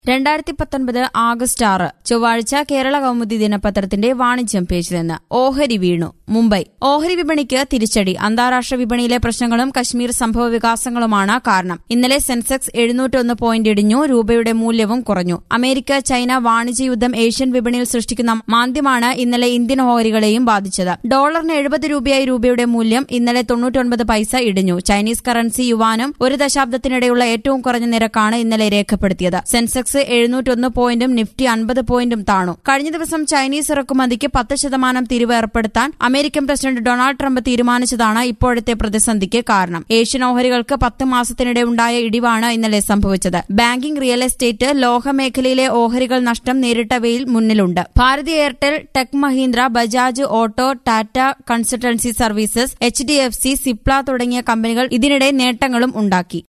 രണ്ടായിരത്തി പത്തൊൻപത് ആഗസ്റ്റ് ആറ് ചൊവ്വാഴ്ച കേരള കൗമുദി ദിനപത്രത്തിന്റെ വാണിജ്യം പേജിൽ നിന്ന് ഓഹരി വീണു മുംബൈ ഓഹരി വിപണിക്ക് തിരിച്ചടി അന്താരാഷ്ട്ര വിപണിയിലെ പ്രശ്നങ്ങളും കശ്മീർ സംഭവ വികാസങ്ങളുമാണ് കാരണം ഇന്നലെ സെൻസെക്സ് എഴുന്നൂറ്റൊന്ന് പോയിന്റ് ഇടിഞ്ഞു രൂപയുടെ മൂല്യവും കുറഞ്ഞു അമേരിക്ക ചൈന വാണിജ്യ യുദ്ധം ഏഷ്യൻ വിപണിയിൽ സൃഷ്ടിക്കുന്ന മാന്ദ്യമാണ് ഇന്നലെ ഇന്ത്യൻ ഓഹരികളെയും ബാധിച്ചത് ഡോളറിന് എഴുപത് രൂപയായി രൂപയുടെ മൂല്യം ഇന്നലെ തൊണ്ണൂറ്റൊൻപത് പൈസ ഇടിഞ്ഞു ചൈനീസ് കറൻസി യുവാനും ഒരു ദശാബ്ദത്തിനിടെയുള്ള ഏറ്റവും കുറഞ്ഞ നിരക്കാണ് ഇന്നലെ രേഖപ്പെടുത്തിയത് സെൻസെക്സ് എഴുന്നൂറ്റൊന്ന് പോയിന്റും നിഫ്റ്റി അൻപത് പോയിന്റും താണു കഴിഞ്ഞ ദിവസം ചൈനീസ് ഇറക്കുമതിക്ക് പത്ത് ശതമാനം തിരിവ് ഏർപ്പെടുത്താൻ അമേരിക്കൻ പ്രസിഡന്റ് ഡൊണാൾഡ് ട്രംപ് തീരുമാനിച്ചതാണ് ഇപ്പോഴത്തെ പ്രതിസന്ധിക്ക് കാരണം ഏഷ്യൻ ഓഹരികൾക്ക് പത്ത് മാസത്തിനിടെ ഉണ്ടായ ഇടിവാണ് ഇന്നലെ സംഭവിച്ചത് ബാങ്കിംഗ് റിയൽ എസ്റ്റേറ്റ് ലോഹ മേഖലയിലെ ഓഹരികൾ നഷ്ടം നേരിട്ടവയിൽ മുന്നിലുണ്ട് Bharti Airtel Tech Mahindra Bajaj auto Tata consultancy services H D F C Cipla തുടങ്ങിയ കമ്പനികൾ ഇതിനിടെ നേട്ടങ്ങളും ഉണ്ടാക്കി